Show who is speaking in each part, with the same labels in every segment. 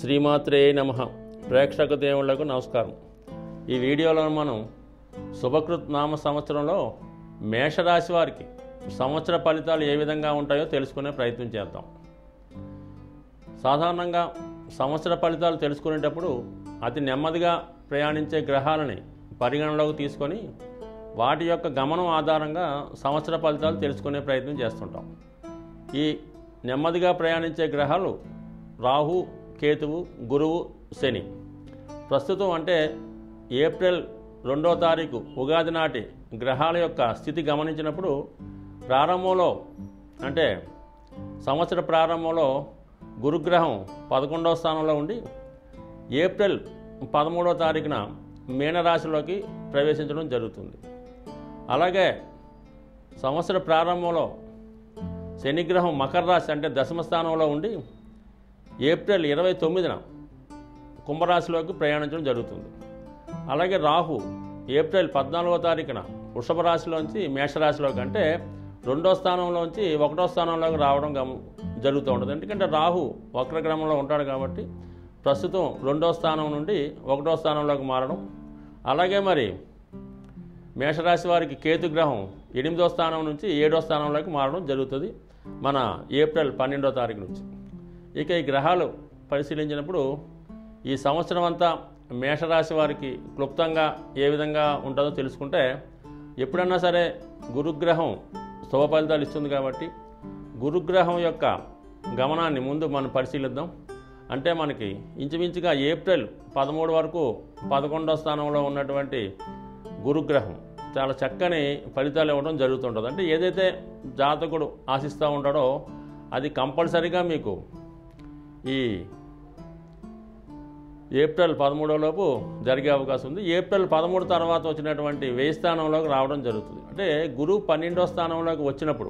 Speaker 1: శ్రీమాత్రే నమ ప్రేక్షక దేవుళ్లకు నమస్కారం ఈ వీడియోలో మనం శుభకృత్ నామ సంవత్సరంలో మేషరాశి వారికి సంవత్సర ఫలితాలు ఏ విధంగా ఉంటాయో తెలుసుకునే ప్రయత్నం చేద్దాం సాధారణంగా సంవత్సర ఫలితాలు తెలుసుకునేటప్పుడు అతి నెమ్మదిగా ప్రయాణించే గ్రహాలని పరిగణలోకి తీసుకొని వాటి యొక్క గమనం ఆధారంగా సంవత్సర ఫలితాలు తెలుసుకునే ప్రయత్నం చేస్తుంటాం ఈ నెమ్మదిగా ప్రయాణించే గ్రహాలు రాహు కేతువు గురువు శని ప్రస్తుతం అంటే ఏప్రిల్ రెండో తారీఖు ఉగాది నాటి గ్రహాల యొక్క స్థితి గమనించినప్పుడు ప్రారంభంలో అంటే సంవత్సర ప్రారంభంలో గురుగ్రహం పదకొండవ స్థానంలో ఉండి ఏప్రిల్ పదమూడవ తారీఖున మీనరాశిలోకి ప్రవేశించడం జరుగుతుంది అలాగే సంవత్సర ప్రారంభంలో శనిగ్రహం మకర రాశి అంటే దశమ స్థానంలో ఉండి ఏప్రిల్ ఇరవై తొమ్మిదిన కుంభరాశిలోకి ప్రయాణించడం జరుగుతుంది అలాగే రాహు ఏప్రిల్ పద్నాలుగో తారీఖున వృషభ రాశిలోంచి మేషరాశిలోకి అంటే రెండో స్థానంలోంచి ఒకటో స్థానంలోకి రావడం గమ జరుగుతూ ఉంటుంది ఎందుకంటే రాహు వక్రగ్రమంలో ఉంటాడు కాబట్టి ప్రస్తుతం రెండో స్థానం నుండి ఒకటో స్థానంలోకి మారడం అలాగే మరి మేషరాశి వారికి కేతుగ్రహం ఎనిమిదో స్థానం నుంచి ఏడో స్థానంలోకి మారడం జరుగుతుంది మన ఏప్రిల్ పన్నెండో తారీఖు నుంచి ఇక ఈ గ్రహాలు పరిశీలించినప్పుడు ఈ సంవత్సరం అంతా మేషరాశి వారికి క్లుప్తంగా ఏ విధంగా ఉంటుందో తెలుసుకుంటే ఎప్పుడన్నా సరే గురుగ్రహం శుభ ఫలితాలు ఇస్తుంది కాబట్టి గురుగ్రహం యొక్క గమనాన్ని ముందు మనం పరిశీలిద్దాం అంటే మనకి ఇంచుమించుగా ఏప్రిల్ పదమూడు వరకు పదకొండో స్థానంలో ఉన్నటువంటి గురుగ్రహం చాలా చక్కని ఫలితాలు ఇవ్వడం జరుగుతుంటుంది అంటే ఏదైతే జాతకుడు ఆశిస్తూ ఉంటాడో అది కంపల్సరీగా మీకు ఈ ఏప్రిల్ పదమూడో లోపు జరిగే అవకాశం ఉంది ఏప్రిల్ పదమూడు తర్వాత వచ్చినటువంటి వెయ్యి స్థానంలోకి రావడం జరుగుతుంది అంటే గురువు పన్నెండో స్థానంలోకి వచ్చినప్పుడు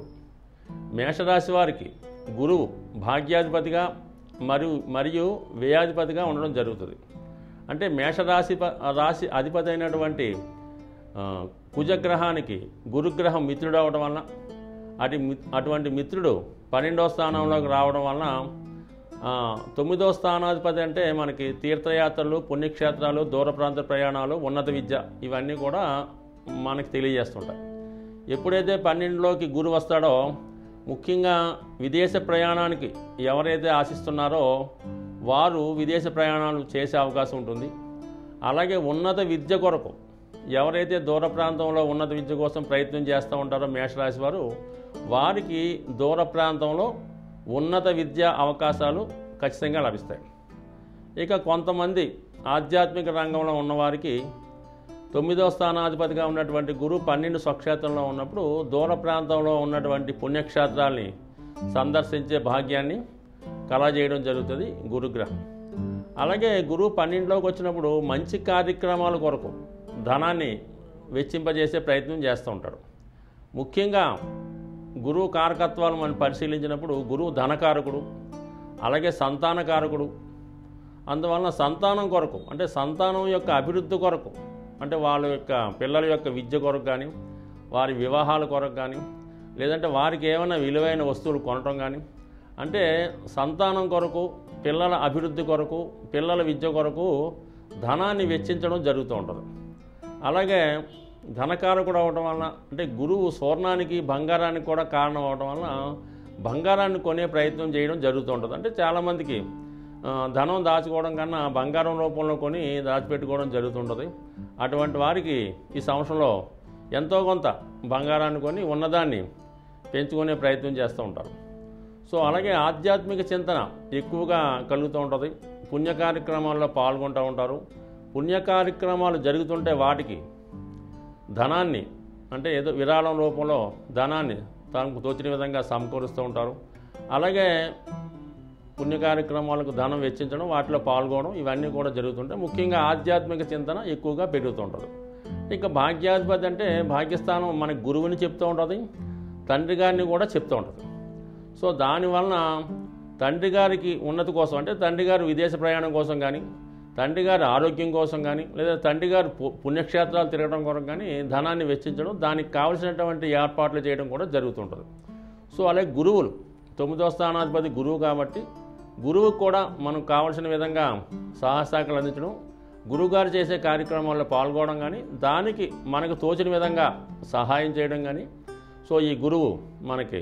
Speaker 1: మేషరాశి వారికి గురువు భాగ్యాధిపతిగా మరియు మరియు వ్యయాధిపతిగా ఉండడం జరుగుతుంది అంటే మేషరాశి ప- రాశి అధిపతి అయినటువంటి ఆ, కుజగ్రహానికి గురుగ్రహం మిత్రుడు అవడం వలన అటు మి- అటువంటి మిత్రుడు పన్నెండో స్థానంలోకి రావడం వలన ఆ, తొమ్మిదో స్థానాధిపతి అంటే మనకి తీర్థయాత్రలు పుణ్యక్షేత్రాలు దూర ప్రాంత ప్రయాణాలు ఉన్నత విద్య ఇవన్నీ కూడా మనకి తెలియజేస్తుంటాయి ఎప్పుడైతే పన్నెండులోకి గురు వస్తాడో ముఖ్యంగా విదేశ ప్రయాణానికి ఎవరైతే ఆశిస్తున్నారో వారు విదేశ ప్రయాణాలు చేసే అవకాశం ఉంటుంది అలాగే ఉన్నత విద్య కొరకు ఎవరైతే దూర ప్రాంతంలో ఉన్నత విద్య కోసం ప్రయత్నం చేస్తూ ఉంటారో మేషరాశి వారు వారికి దూర ప్రాంతంలో ఉన్నత విద్యా అవకాశాలు ఖచ్చితంగా లభిస్తాయి ఇక కొంతమంది ఆధ్యాత్మిక రంగంలో ఉన్నవారికి తొమ్మిదో స్థానాధిపతిగా ఉన్నటువంటి గురువు పన్నెండు స్వక్షేత్రంలో ఉన్నప్పుడు దూర ప్రాంతంలో ఉన్నటువంటి పుణ్యక్షేత్రాల్ని సందర్శించే భాగ్యాన్ని కలజేయడం జరుగుతుంది గురుగ్రహం అలాగే గురువు పన్నెండులోకి వచ్చినప్పుడు మంచి కార్యక్రమాల కొరకు ధనాన్ని వెచ్చింపజేసే ప్రయత్నం చేస్తూ ఉంటాడు ముఖ్యంగా గురువు కారకత్వాలు మనం పరిశీలించినప్పుడు గురువు ధనకారకుడు అలాగే సంతానకారకుడు అందువలన సంతానం కొరకు అంటే సంతానం యొక్క అభివృద్ధి కొరకు అంటే వాళ్ళ యొక్క పిల్లల యొక్క విద్య కొరకు కానీ వారి వివాహాల కొరకు కానీ లేదంటే వారికి ఏమైనా విలువైన వస్తువులు కొనటం కానీ అంటే సంతానం కొరకు పిల్లల అభివృద్ధి కొరకు పిల్లల విద్య కొరకు ధనాన్ని వెచ్చించడం జరుగుతూ ఉంటుంది అలాగే ధనకారకుడు అవడం వలన అంటే గురువు స్వర్ణానికి బంగారానికి కూడా కారణం అవడం వలన బంగారాన్ని కొనే ప్రయత్నం చేయడం జరుగుతూ ఉంటుంది అంటే చాలామందికి ఆ, ధనం దాచుకోవడం కన్నా బంగారం రూపంలో కొని దాచిపెట్టుకోవడం జరుగుతుంటుంది అటువంటి వారికి ఈ సంవత్సరంలో ఎంతో కొంత బంగారాన్ని కొని ఉన్నదాన్ని పెంచుకునే ప్రయత్నం చేస్తూ ఉంటారు సో అలాగే ఆధ్యాత్మిక చింతన ఎక్కువగా కలుగుతూ ఉంటుంది పుణ్య కార్యక్రమాల్లో పాల్గొంటూ ఉంటారు పుణ్య కార్యక్రమాలు జరుగుతుంటే వాటికి ధనాన్ని అంటే ఏదో విరాళం రూపంలో ధనాన్ని తనకు తోచిన విధంగా సమకూరుస్తూ ఉంటారు అలాగే పుణ్య కార్యక్రమాలకు ధనం వెచ్చించడం వాటిలో పాల్గొనడం ఇవన్నీ కూడా జరుగుతుంటాయి ముఖ్యంగా ఆధ్యాత్మిక చింతన ఎక్కువగా పెరుగుతుంటుంది ఇంకా భాగ్యాధిపతి అంటే భాగ్యస్థానం మనకి గురువుని చెప్తూ ఉంటుంది తండ్రి గారిని కూడా చెప్తూ ఉంటుంది సో దానివలన తండ్రి గారికి ఉన్నతి కోసం అంటే తండ్రి గారు విదేశ ప్రయాణం కోసం కానీ తండ్రి గారి ఆరోగ్యం కోసం కానీ లేదా తండ్రి గారు పు- పుణ్యక్షేత్రాలు తిరగడం కొరకు కానీ ధనాన్ని వెచ్చించడం దానికి కావలసినటువంటి ఏర్పాట్లు చేయడం కూడా జరుగుతుంటుంది సో అలాగే గురువులు తొమ్మిదో స్థానాధిపతి గురువు కాబట్టి గురువుకు కూడా మనకు కావాల్సిన విధంగా సహాయశాఖలు అందించడం గురువుగారు చేసే కార్యక్రమాల్లో పాల్గొనడం కానీ దానికి మనకు తోచిన విధంగా సహాయం చేయడం కానీ సో ఈ గురువు మనకి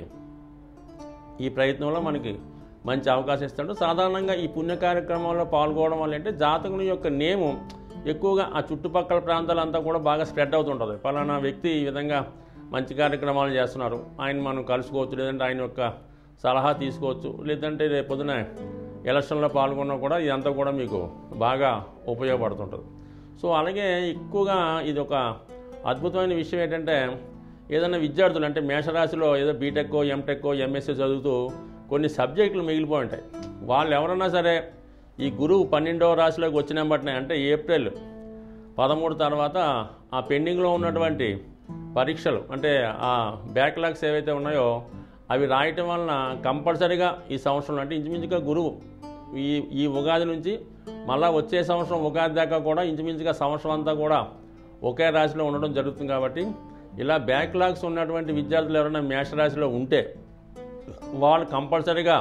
Speaker 1: ఈ ప్రయత్నంలో మనకి మంచి అవకాశం ఇస్తాడు సాధారణంగా ఈ పుణ్య కార్యక్రమాల్లో పాల్గొనడం వల్ల అంటే జాతకుని యొక్క నేము ఎక్కువగా ఆ చుట్టుపక్కల ప్రాంతాలంతా కూడా బాగా స్ప్రెడ్ అవుతుంటుంది పలానా వ్యక్తి ఈ విధంగా మంచి కార్యక్రమాలు చేస్తున్నారు ఆయన మనం కలుసుకోవచ్చు లేదంటే ఆయన యొక్క సలహా తీసుకోవచ్చు లేదంటే రేపు పొద్దున ఎలక్షన్లో పాల్గొన్నా కూడా ఇదంతా కూడా మీకు బాగా ఉపయోగపడుతుంటుంది సో అలాగే ఎక్కువగా ఇది ఒక అద్భుతమైన విషయం ఏంటంటే ఏదైనా విద్యార్థులు అంటే మేషరాశిలో ఏదో బీటెక్కో ఎంటెక్కో ఎంఎస్సీ చదువుతూ కొన్ని సబ్జెక్టులు మిగిలిపోయి ఉంటాయి వాళ్ళు ఎవరన్నా సరే ఈ గురువు పన్నెండవ రాశిలోకి వచ్చిన వెంబటనే అంటే ఏప్రిల్ పదమూడు తర్వాత ఆ పెండింగ్లో ఉన్నటువంటి పరీక్షలు అంటే ఆ బ్యాక్లాగ్స్ ఏవైతే ఉన్నాయో అవి రాయటం వలన కంపల్సరీగా ఈ సంవత్సరంలో అంటే ఇంచుమించుగా గురువు ఈ ఈ ఉగాది నుంచి మళ్ళా వచ్చే సంవత్సరం ఉగాది దాకా కూడా ఇంచుమించుగా సంవత్సరం అంతా కూడా ఒకే రాశిలో ఉండడం జరుగుతుంది కాబట్టి ఇలా బ్యాక్లాగ్స్ ఉన్నటువంటి విద్యార్థులు ఎవరైనా మేషరాశిలో ఉంటే వాళ్ళు కంపల్సరీగా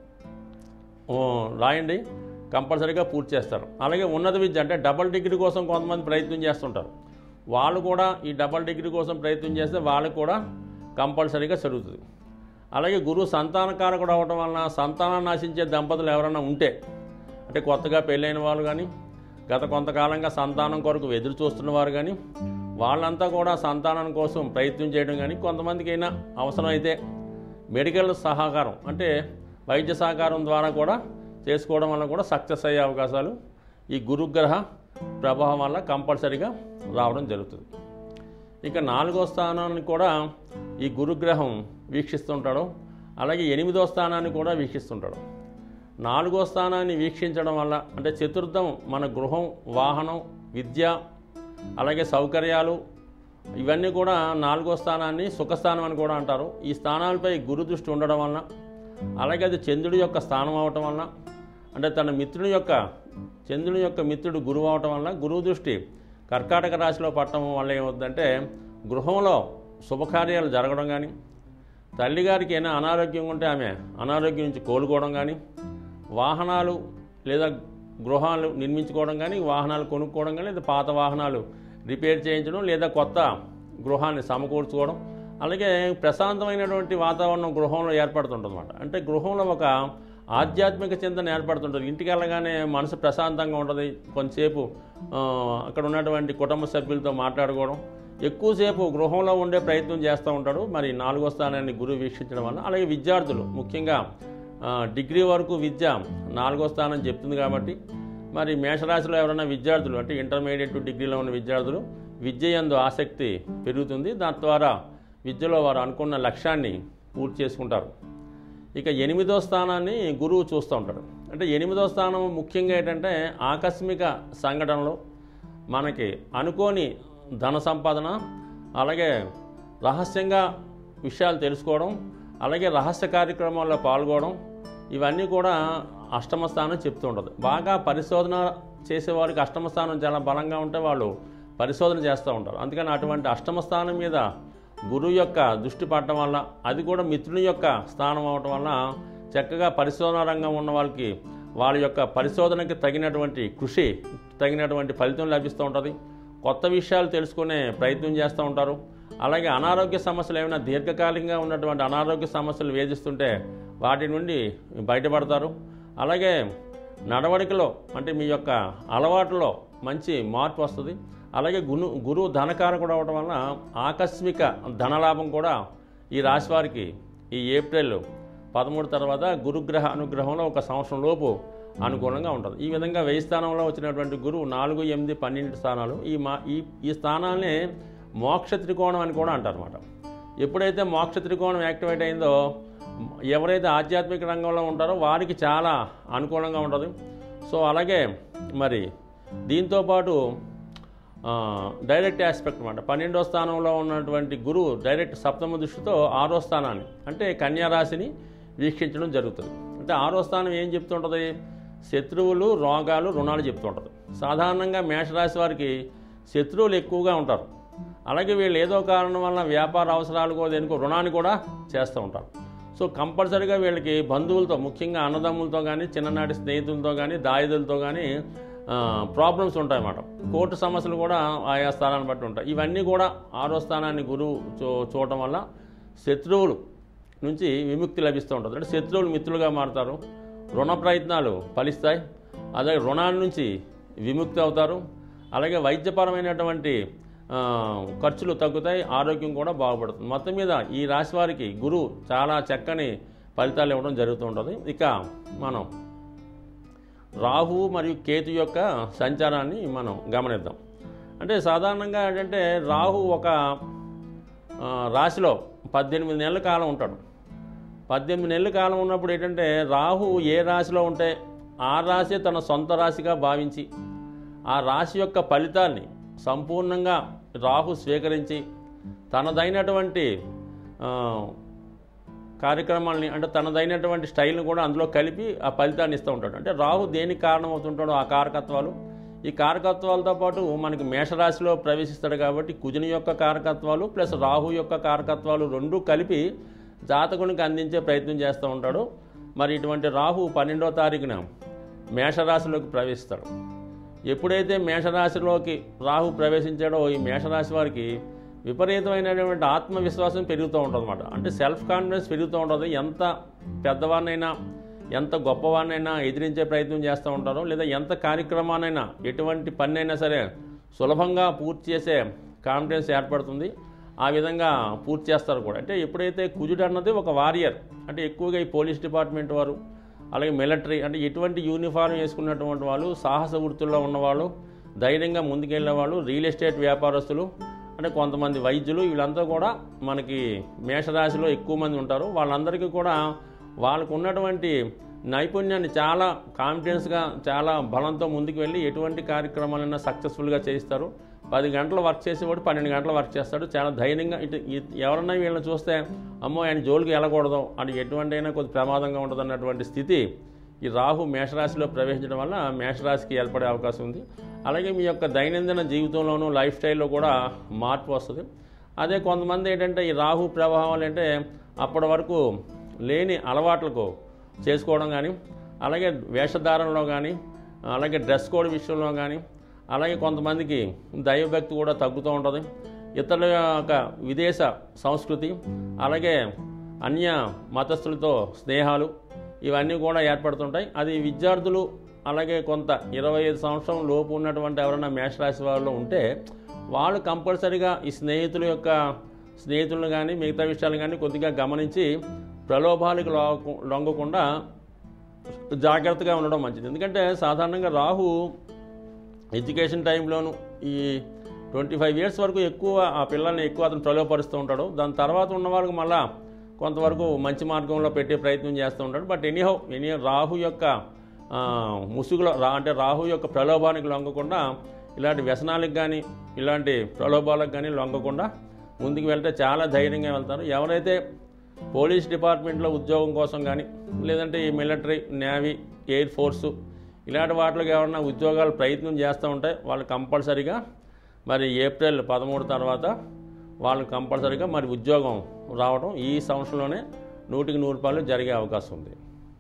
Speaker 1: ఓ, రాయండి కంపల్సరీగా పూర్తి చేస్తారు అలాగే ఉన్నత విద్య అంటే డబల్ డిగ్రీ కోసం కొంతమంది ప్రయత్నం చేస్తుంటారు వాళ్ళు కూడా ఈ డబల్ డిగ్రీ కోసం ప్రయత్నం చేస్తే వాళ్ళకు కూడా కంపల్సరీగా జరుగుతుంది అలాగే గురువు సంతానకారకుడు అవడం వలన సంతానాన్ని నాశించే దంపతులు ఎవరైనా ఉంటే అంటే కొత్తగా పెళ్ళైన వాళ్ళు కానీ గత కొంతకాలంగా సంతానం కొరకు ఎదురు చూస్తున్న వారు కానీ వాళ్ళంతా కూడా సంతానం కోసం ప్రయత్నం చేయడం కానీ కొంతమందికి అయినా అవసరమైతే మెడికల్ సహకారం అంటే వైద్య సహకారం ద్వారా కూడా చేసుకోవడం వల్ల కూడా సక్సెస్ అయ్యే అవకాశాలు ఈ గురుగ్రహ ప్రభావం వల్ల కంపల్సరీగా రావడం జరుగుతుంది ఇక నాలుగో స్థానాన్ని కూడా ఈ గురుగ్రహం వీక్షిస్తుంటాడు అలాగే ఎనిమిదో స్థానాన్ని కూడా వీక్షిస్తుంటాడు నాలుగో స్థానాన్ని వీక్షించడం వల్ల అంటే చతుర్థం మన గృహం వాహనం విద్య అలాగే సౌకర్యాలు ఇవన్నీ కూడా నాలుగో స్థానాన్ని సుఖస్థానం అని కూడా అంటారు ఈ స్థానాలపై గురు దృష్టి ఉండడం వలన అలాగే అది చంద్రుడి యొక్క స్థానం అవటం వలన అంటే తన మిత్రుని యొక్క చంద్రుని యొక్క మిత్రుడు గురువు అవటం వలన గురువు దృష్టి కర్కాటక రాశిలో పట్టడం వల్ల ఏమవుతుందంటే గృహంలో శుభకార్యాలు జరగడం కానీ తల్లిగారికి ఏమైనా అనారోగ్యం ఉంటే ఆమె అనారోగ్యం నుంచి కోలుకోవడం కానీ వాహనాలు లేదా గృహాలు నిర్మించుకోవడం కానీ వాహనాలు కొనుక్కోవడం కానీ లేదా పాత వాహనాలు రిపేర్ చేయించడం లేదా కొత్త గృహాన్ని సమకూర్చుకోవడం అలాగే ప్రశాంతమైనటువంటి వాతావరణం గృహంలో ఏర్పడుతుంటుంది అనమాట అంటే గృహంలో ఒక ఆధ్యాత్మిక చింతన ఏర్పడుతుంటుంది ఇంటికి వెళ్ళగానే మనసు ప్రశాంతంగా ఉంటుంది కొంతసేపు ఆ, అక్కడ ఉన్నటువంటి కుటుంబ సభ్యులతో మాట్లాడుకోవడం ఎక్కువసేపు గృహంలో ఉండే ప్రయత్నం చేస్తూ ఉంటాడు మరి నాలుగో స్థానాన్ని గురువు వీక్షించడం వల్ల అలాగే విద్యార్థులు ముఖ్యంగా ఆ, డిగ్రీ వరకు విద్య నాలుగో స్థానం చెప్తుంది కాబట్టి మరి మేషరాశిలో ఎవరైనా విద్యార్థులు అంటే ఇంటర్మీడియట్ టు డిగ్రీలో ఉన్న విద్యార్థులు విద్య యందు ఆసక్తి పెరుగుతుంది దాని ద్వారా విద్యలో వారు అనుకున్న లక్ష్యాన్ని పూర్తి చేసుకుంటారు ఇక ఎనిమిదో స్థానాన్ని గురువు చూస్తూ ఉంటాడు అంటే ఎనిమిదో స్థానం ముఖ్యంగా ఏంటంటే ఆకస్మిక సంఘటనలు మనకి అనుకోని ధన సంపాదన అలాగే రహస్యంగా విషయాలు తెలుసుకోవడం అలాగే రహస్య కార్యక్రమాల్లో పాల్గొనడం ఇవన్నీ కూడా అష్టమ స్థానం చెప్తూ ఉంటుంది బాగా పరిశోధన చేసేవారికి అష్టమ స్థానం చాలా బలంగా ఉంటే వాళ్ళు పరిశోధన చేస్తూ ఉంటారు అందుకని అటువంటి అష్టమ స్థానం మీద గురువు యొక్క దృష్టి పడటం వల్ల అది కూడా మిత్రుని యొక్క స్థానం అవటం వల్ల చక్కగా పరిశోధన రంగం ఉన్న వాళ్ళకి వాళ్ళ యొక్క పరిశోధనకి తగినటువంటి కృషి తగినటువంటి ఫలితం లభిస్తూ ఉంటుంది కొత్త విషయాలు తెలుసుకునే ప్రయత్నం చేస్తూ ఉంటారు అలాగే అనారోగ్య సమస్యలు ఏమైనా దీర్ఘకాలికంగా ఉన్నటువంటి అనారోగ్య సమస్యలు వేధిస్తుంటే వాటి నుండి బయటపడతారు అలాగే నడవడికలో అంటే మీ యొక్క అలవాటులో మంచి మార్పు వస్తుంది అలాగే గురు గురువు ధనకారకుడు అవడం వలన ఆకస్మిక ధనలాభం కూడా ఈ రాశి వారికి ఈ ఏప్రిల్ పదమూడు తర్వాత గురుగ్రహ అనుగ్రహంలో ఒక సంవత్సరం లోపు అనుకూలంగా ఉంటుంది ఈ విధంగా వెయ్యి స్థానంలో వచ్చినటువంటి గురువు నాలుగు ఎనిమిది పన్నెండు స్థానాలు ఈ మా ఈ ఈ స్థానాల్ని మోక్ష త్రికోణం అని కూడా అంటారు అనమాట ఎప్పుడైతే మోక్ష త్రికోణం యాక్టివేట్ అయిందో ఎవరైతే ఆధ్యాత్మిక రంగంలో ఉంటారో వారికి చాలా అనుకూలంగా ఉంటుంది సో అలాగే మరి దీంతోపాటు ఆ, డైరెక్ట్ ఆస్పెక్ట్ అనమాట పన్నెండో స్థానంలో ఉన్నటువంటి గురువు డైరెక్ట్ సప్తమ దృష్టితో ఆరో స్థానాన్ని అంటే కన్యా రాశిని వీక్షించడం జరుగుతుంది అంటే ఆరో స్థానం ఏం చెప్తుంటుంది శత్రువులు రోగాలు రుణాలు చెప్తుంటుంది సాధారణంగా మేషరాశి వారికి శత్రువులు ఎక్కువగా ఉంటారు అలాగే వీళ్ళు ఏదో కారణం వలన వ్యాపార అవసరాలు కూడా దేనికో రుణాన్ని కూడా చేస్తూ ఉంటారు సో కంపల్సరీగా వీళ్ళకి బంధువులతో ముఖ్యంగా అన్నదమ్ములతో కానీ చిన్ననాటి స్నేహితులతో కానీ దాయిదులతో కానీ ప్రాబ్లమ్స్ ఉంటాయన్నమాట కోర్టు సమస్యలు కూడా ఆయా స్థానాన్ని బట్టి ఉంటాయి ఇవన్నీ కూడా ఆరో స్థానాన్ని గురువు చూ చూడటం వల్ల శత్రువులు నుంచి విముక్తి లభిస్తూ ఉంటుంది అంటే శత్రువులు మిత్రులుగా మారుతారు రుణ ప్రయత్నాలు ఫలిస్తాయి అలాగే రుణాల నుంచి విముక్తి అవుతారు అలాగే వైద్యపరమైనటువంటి ఆ, ఖర్చులు తగ్గుతాయి ఆరోగ్యం కూడా బాగుపడుతుంది మొత్తం మీద ఈ రాశి వారికి గురువు చాలా చక్కని ఫలితాలు ఇవ్వడం జరుగుతూ ఉంటుంది ఇక మనం రాహు మరియు కేతు యొక్క సంచారాన్ని మనం గమనిద్దాం అంటే సాధారణంగా ఏంటంటే రాహు ఒక ఆ, రాశిలో పద్దెనిమిది నెలల కాలం ఉంటాడు పద్దెనిమిది నెలల కాలం ఉన్నప్పుడు ఏంటంటే రాహు ఏ రాశిలో ఉంటే ఆ రాశి తన సొంత రాశిగా భావించి ఆ రాశి యొక్క ఫలితాన్ని సంపూర్ణంగా రాహు స్వీకరించి తనదైనటువంటి ఆ, కార్యక్రమాలని అంటే తనదైనటువంటి స్టైల్ని కూడా అందులో కలిపి ఆ ఫలితాన్ని ఇస్తూ ఉంటాడు అంటే రాహు దేనికి కారణమవుతుంటాడో ఆ కారకత్వాలు ఈ కారకత్వాలతో పాటు మనకి మేషరాశిలో ప్రవేశిస్తాడు కాబట్టి కుజుని యొక్క కారకత్వాలు ప్లస్ రాహు యొక్క కారకత్వాలు రెండూ కలిపి జాతకునికి అందించే ప్రయత్నం చేస్తూ ఉంటాడు మరి ఇటువంటి రాహు పన్నెండో తారీఖున మేషరాశిలోకి ప్రవేశిస్తాడు ఎప్పుడైతే మేషరాశిలోకి రాహు ప్రవేశించాడో ఈ మేషరాశి వారికి విపరీతమైనటువంటి ఆత్మవిశ్వాసం పెరుగుతూ ఉంటుంది అనమాట అంటే సెల్ఫ్ కాన్ఫిడెన్స్ పెరుగుతూ ఉంటుంది ఎంత పెద్దవాడినైనా ఎంత గొప్పవాడినైనా ఎదిరించే ప్రయత్నం చేస్తూ ఉంటారో లేదా ఎంత కార్యక్రమానైనా ఎటువంటి పని అయినా సరే సులభంగా పూర్తి చేసే కాన్ఫిడెన్స్ ఏర్పడుతుంది ఆ విధంగా పూర్తి చేస్తారు కూడా అంటే ఎప్పుడైతే కుజుడు అన్నది ఒక వారియర్ అంటే ఎక్కువగా ఈ పోలీస్ డిపార్ట్మెంట్ వారు అలాగే మిలిటరీ అంటే ఎటువంటి యూనిఫారం వేసుకున్నటువంటి వాళ్ళు సాహస వృత్తుల్లో ఉన్నవాళ్ళు ధైర్యంగా ముందుకెళ్ళే వాళ్ళు రియల్ ఎస్టేట్ వ్యాపారస్తులు అంటే కొంతమంది వైద్యులు వీళ్ళంతా కూడా మనకి మేషరాశిలో ఎక్కువ మంది ఉంటారు వాళ్ళందరికీ కూడా వాళ్ళకు ఉన్నటువంటి నైపుణ్యాన్ని చాలా కాన్ఫిడెన్స్గా చాలా బలంతో ముందుకు వెళ్ళి ఎటువంటి కార్యక్రమాలైనా సక్సెస్ఫుల్గా చేయిస్తారు పది గంటలు వర్క్ చేసేవాడు పన్నెండు గంటలు వర్క్ చేస్తాడు చాలా ధైర్యంగా ఇటు ఇ- ఎవరన్నా వీళ్ళని చూస్తే అమ్మో ఆయన జోలికి వెళ్ళకూడదు అని ఎటువంటి అయినా కొద్ది ప్రమాదంగా ఉంటుంది అన్నటువంటి స్థితి ఈ రాహు మేషరాశిలో ప్రవేశించడం వల్ల మేషరాశికి ఏర్పడే అవకాశం ఉంది అలాగే మీ యొక్క దైనందిన జీవితంలోనూ లైఫ్ స్టైల్లో కూడా మార్పు వస్తుంది అదే కొంతమంది ఏంటంటే ఈ రాహు ప్రభావాలు అంటే అప్పటి వరకు లేని అలవాట్లకు చేసుకోవడం కానీ అలాగే వేషధారణలో కానీ అలాగే డ్రెస్ కోడ్ విషయంలో కానీ అలాగే కొంతమందికి దైవభక్తి కూడా తగ్గుతూ ఉంటుంది ఇతరుల యొక్క విదేశ సంస్కృతి అలాగే అన్య మతస్థులతో స్నేహాలు ఇవన్నీ కూడా ఏర్పడుతుంటాయి అది విద్యార్థులు అలాగే కొంత ఇరవై ఐదు సంవత్సరం లోపు ఉన్నటువంటి ఎవరైనా మేషరాశి వాళ్ళు ఉంటే వాళ్ళు కంపల్సరీగా ఈ స్నేహితుల యొక్క స్నేహితులను కానీ మిగతా విషయాలు కానీ కొద్దిగా గమనించి ప్రలోభాలకు లొంగ- లొంగకుండా జాగ్రత్తగా ఉండడం మంచిది ఎందుకంటే సాధారణంగా రాహు ఎడ్యుకేషన్ టైంలోను ఈ ట్వంటీ ఫైవ్ ఇయర్స్ వరకు ఎక్కువ ఆ పిల్లల్ని ఎక్కువ అతను ప్రలోభపరుస్తూ ఉంటాడు దాని తర్వాత ఉన్న వాళ్ళకి మళ్ళా కొంతవరకు మంచి మార్గంలో పెట్టే ప్రయత్నం చేస్తూ ఉంటాడు బట్ ఎనీహౌ ఎనీ రాహు యొక్క ఆ, ముసుగులో రా అంటే రాహు యొక్క ప్రలోభానికి లొంగకుండా ఇలాంటి వ్యసనాలకు కానీ ఇలాంటి ప్రలోభాలకు కానీ లొంగకుండా ముందుకు వెళ్తే చాలా ధైర్యంగా వెళ్తారు ఎవరైతే పోలీస్ డిపార్ట్మెంట్లో ఉద్యోగం కోసం కానీ లేదంటే ఈ మిలిటరీ నేవీ ఎయిర్ ఫోర్సు ఇలాంటి వాటికి ఎవరైనా ఉద్యోగాలు ప్రయత్నం చేస్తూ ఉంటే వాళ్ళు కంపల్సరీగా మరి ఏప్రిల్ పదమూడు తర్వాత వాళ్ళు కంపల్సరీగా మరి ఉద్యోగం రావడం ఈ సంవత్సరంలోనే నూటికి నూరు రూపాయలు జరిగే అవకాశం ఉంది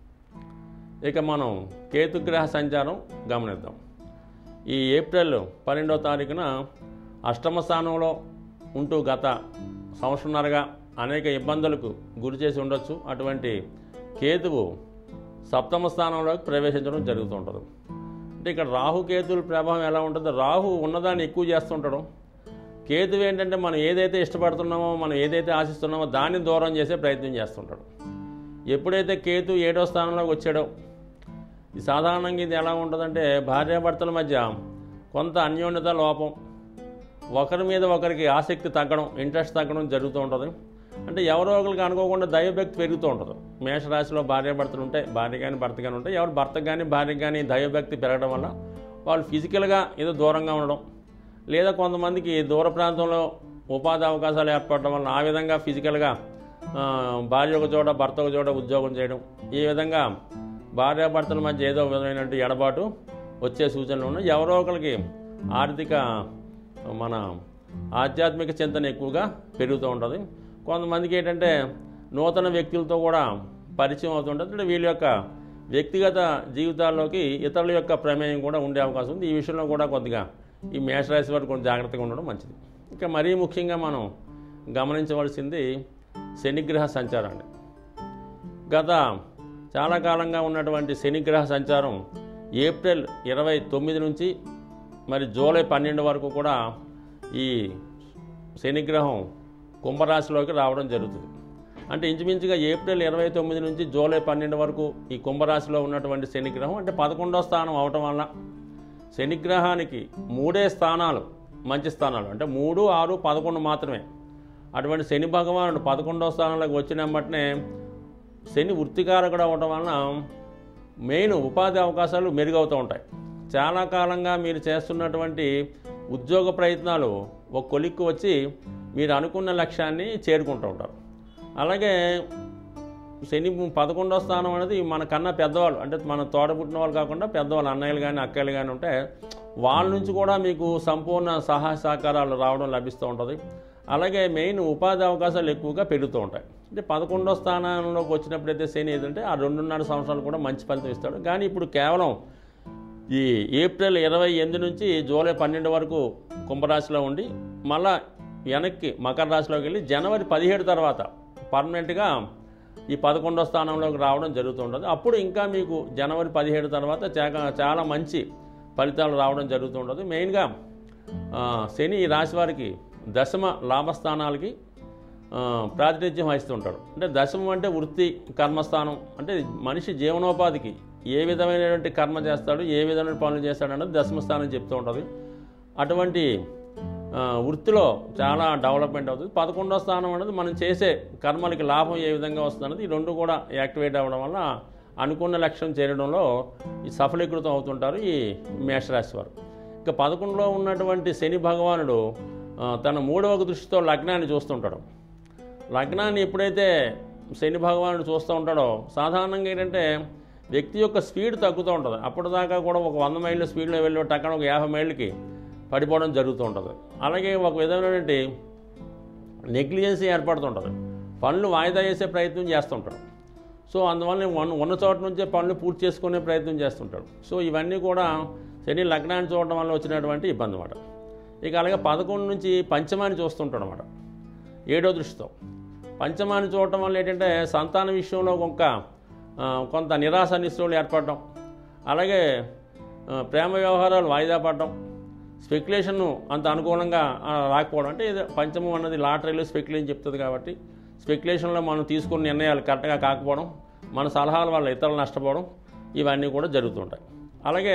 Speaker 1: ఇక మనం కేతుగ్రహ సంచారం గమనిద్దాం ఈ ఏప్రిల్ పన్నెండవ తారీఖున అష్టమ స్థానంలో ఉంటూ గత సంవత్సరంన్నరగా అనేక ఇబ్బందులకు గురి చేసి ఉండొచ్చు అటువంటి కేతువు సప్తమ స్థానంలోకి ప్రవేశించడం జరుగుతుంటుంది అంటే ఇక్కడ రాహు కేతువుల ప్రభావం ఎలా ఉంటుందో రాహు ఉన్నదాన్ని ఎక్కువ చేస్తుంటాడు కేతువు ఏంటంటే మనం ఏదైతే ఇష్టపడుతున్నామో మనం ఏదైతే ఆశిస్తున్నామో దాన్ని దూరం చేసే ప్రయత్నం చేస్తుంటాడు ఎప్పుడైతే కేతు ఏడో స్థానంలోకి వచ్చాడో ఈ సాధారణంగా ఇది ఎలా ఉంటుందంటే భార్యాభర్తల మధ్య కొంత అన్యోన్యత లోపం ఒకరి మీద ఒకరికి ఆసక్తి తగ్గడం ఇంట్రెస్ట్ తగ్గడం జరుగుతూ ఉంటుంది అంటే ఎవరో ఒకరికి అనుకోకుండా దైవభక్తి పెరుగుతూ ఉంటుంది మేషరాశిలో భార్యాభర్తలు ఉంటే భార్య కానీ భర్త కానీ ఉంటే ఎవరు భర్త కానీ భార్యకి కానీ దైవభక్తి పెరగడం వల్ల వాళ్ళు ఫిజికల్గా ఏదో దూరంగా ఉండడం లేదా కొంతమందికి దూర ప్రాంతంలో ఉపాధి అవకాశాలు ఏర్పడడం వల్ల ఆ విధంగా ఫిజికల్గా ఆ, భార్య ఒక చోట భర్త ఒక చోట ఉద్యోగం చేయడం ఈ విధంగా భార్యాభర్తల మధ్య ఏదో విధమైన ఎడబాటు వచ్చే సూచనలు ఉన్నాయి ఎవరో ఒకరికి ఆర్థిక మన ఆధ్యాత్మిక చింతన ఎక్కువగా పెరుగుతూ ఉంటుంది కొంతమందికి ఏంటంటే నూతన వ్యక్తులతో కూడా పరిచయం అవుతుంటుంది అంటే వీళ్ళ యొక్క వ్యక్తిగత జీవితాల్లోకి ఇతరుల యొక్క ప్రమేయం కూడా ఉండే అవకాశం ఉంది ఈ విషయంలో కూడా కొద్దిగా ఈ మేషరాశి వారు కొంచెం జాగ్రత్తగా ఉండడం మంచిది ఇంకా మరీ ముఖ్యంగా మనం గమనించవలసింది శనిగ్రహ సంచారం అండి గత చాలా కాలంగా ఉన్నటువంటి శనిగ్రహ సంచారం ఏప్రిల్ ఇరవై తొమ్మిది నుంచి మరి జూలై పన్నెండు వరకు కూడా ఈ శనిగ్రహం కుంభరాశిలోకి రావడం జరుగుతుంది అంటే ఇంచుమించుగా ఏప్రిల్ ఇరవై తొమ్మిది నుంచి జూలై పన్నెండు వరకు ఈ కుంభరాశిలో ఉన్నటువంటి శనిగ్రహం అంటే పదకొండో స్థానం అవటం వల్ల శనిగ్రహానికి మూడే స్థానాలు మంచి స్థానాలు అంటే మూడు ఆరు పదకొండు మాత్రమే అటువంటి శని భగవానుడు పదకొండో స్థానంలోకి వచ్చిన వెంటనే శని వృత్తికారకుడు అవ్వటం వలన మెయిన్ ఉపాధి అవకాశాలు మెరుగవుతూ ఉంటాయి చాలా కాలంగా మీరు చేస్తున్నటువంటి ఉద్యోగ ప్రయత్నాలు ఒక కొలిక్కు వచ్చి మీరు అనుకున్న లక్ష్యాన్ని చేరుకుంటూ ఉంటారు అలాగే శని పదకొండో స్థానం అనేది మన కన్నా పెద్దవాళ్ళు అంటే మన తోడ పుట్టిన వాళ్ళు కాకుండా పెద్దవాళ్ళు అన్నయ్యలు కానీ అక్కయ్యలు కానీ ఉంటే వాళ్ళ నుంచి కూడా మీకు సంపూర్ణ సహాయ సహకారాలు రావడం లభిస్తూ ఉంటుంది అలాగే మెయిన్ ఉపాధి అవకాశాలు ఎక్కువగా పెరుగుతూ ఉంటాయి అంటే పదకొండో స్థానంలోకి వచ్చినప్పుడైతే శని ఏదంటే ఆ రెండున్నర సంవత్సరాలు కూడా మంచి ఫలితం ఇస్తాడు కానీ ఇప్పుడు కేవలం ఈ ఏప్రిల్ ఇరవై ఎనిమిది నుంచి జూలై పన్నెండు వరకు కుంభరాశిలో ఉండి మళ్ళా వెనక్కి మకర రాశిలోకి వెళ్ళి జనవరి పదిహేడు తర్వాత పర్మనెంట్గా ఈ పదకొండో స్థానంలోకి రావడం జరుగుతుంటుంది అప్పుడు ఇంకా మీకు జనవరి పదిహేడు తర్వాత చాలా చాలా మంచి ఫలితాలు రావడం జరుగుతుంటుంది మెయిన్గా ఆ, శని ఈ రాశి వారికి దశమ లాభస్థానాలకి ఆ, ప్రాతినిధ్యం వహిస్తుంటాడు అంటే దశమం అంటే వృత్తి కర్మస్థానం అంటే మనిషి జీవనోపాధికి ఏ విధమైనటువంటి కర్మ చేస్తాడు ఏ విధమైన పనులు చేస్తాడు అన్నది దశమ స్థానం చెప్తూ ఉంటుంది అటువంటి ఆ, వృత్తిలో చాలా డెవలప్మెంట్ అవుతుంది పదకొండో స్థానం అనేది మనం చేసే కర్మలకి లాభం ఏ విధంగా వస్తుంది అనేది ఈ రెండు కూడా యాక్టివేట్ అవ్వడం వల్ల అనుకున్న లక్ష్యం చేరడంలో ఈ సఫలీకృతం అవుతుంటారు ఈ మేషరాశి వారు ఇక పదకొండులో ఉన్నటువంటి శని భగవానుడు ఆ, తన మూడవ దృష్టితో లగ్నాన్ని చూస్తుంటాడు లగ్నాన్ని ఎప్పుడైతే శని భగవానుడు చూస్తూ ఉంటాడో సాధారణంగా ఏంటంటే వ్యక్తి యొక్క స్పీడ్ తగ్గుతూ ఉంటుంది అప్పటిదాకా కూడా ఒక వంద మైళ్ళ స్పీడ్లో వెళ్ళి టక్కన ఒక యాభై మైళ్ళకి పడిపోవడం జరుగుతూ ఉంటుంది అలాగే ఒక విధమైనటువంటి నెగ్లిజెన్సీ ఏర్పడుతుంటుంది పనులు వాయిదా వేసే ప్రయత్నం చేస్తుంటాడు సో అందువల్ల ఉన్న ఉన్న చోట నుంచే పనులు పూర్తి చేసుకునే ప్రయత్నం చేస్తుంటాడు సో ఇవన్నీ కూడా శని లగ్నాన్ని చూడడం వల్ల వచ్చినటువంటి ఇబ్బంది అన్నమాట ఇక అలాగే పదకొండు నుంచి పంచమాన్ని చూస్తుంటాడు అనమాట ఏడో దృష్టితో పంచమాన్ని చూడటం వల్ల ఏంటంటే సంతాన విషయంలో కొంత ఆ, కొంత నిరాశ నిస్సులు ఏర్పడడం అలాగే ఆ, ప్రేమ వ్యవహారాలు వాయిదా పడడం స్పెక్యులేషన్ అంత అనుకూలంగా ఆ, రాకపోవడం అంటే ఏదో పంచమం అన్నది లాటరీలో స్పెక్యులేషన్ చెప్తుంది కాబట్టి స్పెక్యులేషన్లో మనం తీసుకున్న నిర్ణయాలు కరెక్ట్గా కాకపోవడం మన సలహాల వల్ల ఇతరులు నష్టపోవడం ఇవన్నీ కూడా జరుగుతుంటాయి అలాగే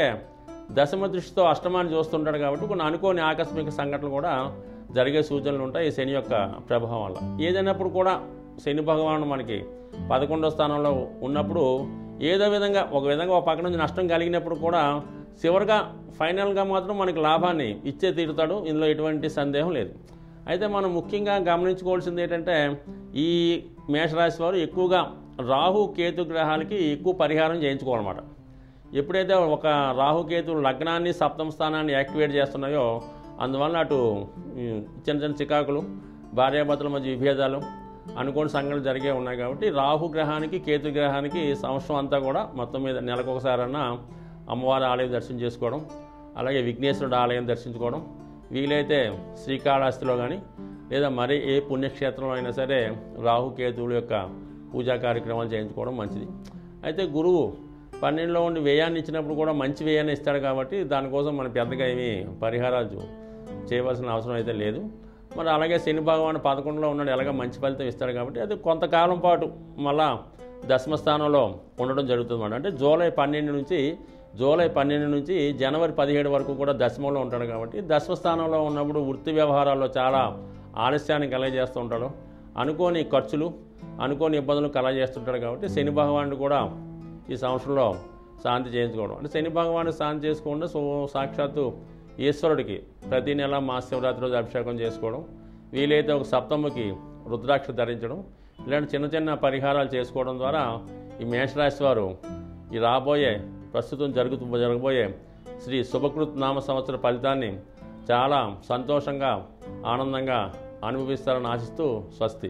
Speaker 1: దశమ దృష్టితో అష్టమాన్ని చూస్తుంటాడు కాబట్టి కొన్ని అనుకోని ఆకస్మిక సంఘటనలు కూడా జరిగే సూచనలు ఉంటాయి ఈ శని యొక్క ప్రభావం వల్ల ఏదైనప్పుడు కూడా శని భగవానుడు మనకి పదకొండో స్థానంలో ఉన్నప్పుడు ఏదో విధంగా ఒక విధంగా ఒక పక్క నుంచి నష్టం కలిగినప్పుడు కూడా చివరిగా ఫైనల్గా మాత్రం మనకి లాభాన్ని ఇచ్చే తీరుతాడు ఇందులో ఎటువంటి సందేహం లేదు అయితే మనం ముఖ్యంగా గమనించుకోవాల్సింది ఏంటంటే ఈ మేషరాశి వారు ఎక్కువగా రాహు కేతు గ్రహాలకి ఎక్కువ పరిహారం చేయించుకోవాలన్నమాట ఎప్పుడైతే ఒక రాహుకేతు లగ్నాన్ని సప్తమ స్థానాన్ని యాక్టివేట్ చేస్తున్నాయో అందువల్ల అటు ఉమ్, చిన్న చిన్న చికాకులు భార్యాభర్తల మధ్య విభేదాలు అనుకోని సంఘటనలు జరిగే ఉన్నాయి కాబట్టి రాహు గ్రహానికి కేతు గ్రహానికి సంవత్సరం అంతా కూడా మొత్తం మీద నెలకొకసారన్నా అమ్మవారి ఆలయం దర్శనం చేసుకోవడం అలాగే విఘ్నేశ్వరుడు ఆలయం దర్శించుకోవడం వీలైతే శ్రీకాళహస్తిలో కానీ లేదా మరి ఏ పుణ్యక్షేత్రంలో అయినా సరే రాహు కేతువుల యొక్క పూజా కార్యక్రమాలు చేయించుకోవడం మంచిది అయితే గురువు పన్నెండులో ఉండి వ్యయాన్ని ఇచ్చినప్పుడు కూడా మంచి వ్యయాన్ని ఇస్తాడు కాబట్టి దానికోసం మనం పెద్దగా ఏమీ పరిహారాలు చేయవలసిన అవసరం అయితే లేదు మరి అలాగే శని భగవాన్ పదకొండులో ఉన్నాడు ఎలాగ మంచి ఫలితం ఇస్తాడు కాబట్టి అది కొంతకాలం పాటు మళ్ళా దశమ స్థానంలో ఉండడం జరుగుతుంది అన్నమాట అంటే జూలై పన్నెండు నుంచి జూలై పన్నెండు నుంచి జనవరి పదిహేడు వరకు కూడా దశమంలో ఉంటాడు కాబట్టి దశమ స్థానంలో ఉన్నప్పుడు వృత్తి వ్యవహారాల్లో చాలా ఆలస్యాన్ని కలగజేస్తూ ఉంటాడు అనుకోని ఖర్చులు అనుకోని ఇబ్బందులు కలగజేస్తుంటాడు కాబట్టి శని భగవానుడు కూడా ఈ సంవత్సరంలో శాంతి చేయించుకోవడం అంటే శని భగవానుడు శాంతి చేసుకోకుండా సో సాక్షాత్తు ఈశ్వరుడికి ప్రతి నెల మహాశివరాత్రి రోజు అభిషేకం చేసుకోవడం వీలైతే ఒక సప్తమికి రుద్రాక్ష ధరించడం ఇలాంటి చిన్న చిన్న పరిహారాలు చేసుకోవడం ద్వారా ఈ మేషరాశి వారు ఈ రాబోయే ప్రస్తుతం జరుగుతూ జరగబోయే శ్రీ శుభకృత్ నామ సంవత్సర ఫలితాన్ని చాలా సంతోషంగా ఆనందంగా అనుభవిస్తారని ఆశిస్తూ స్వస్తి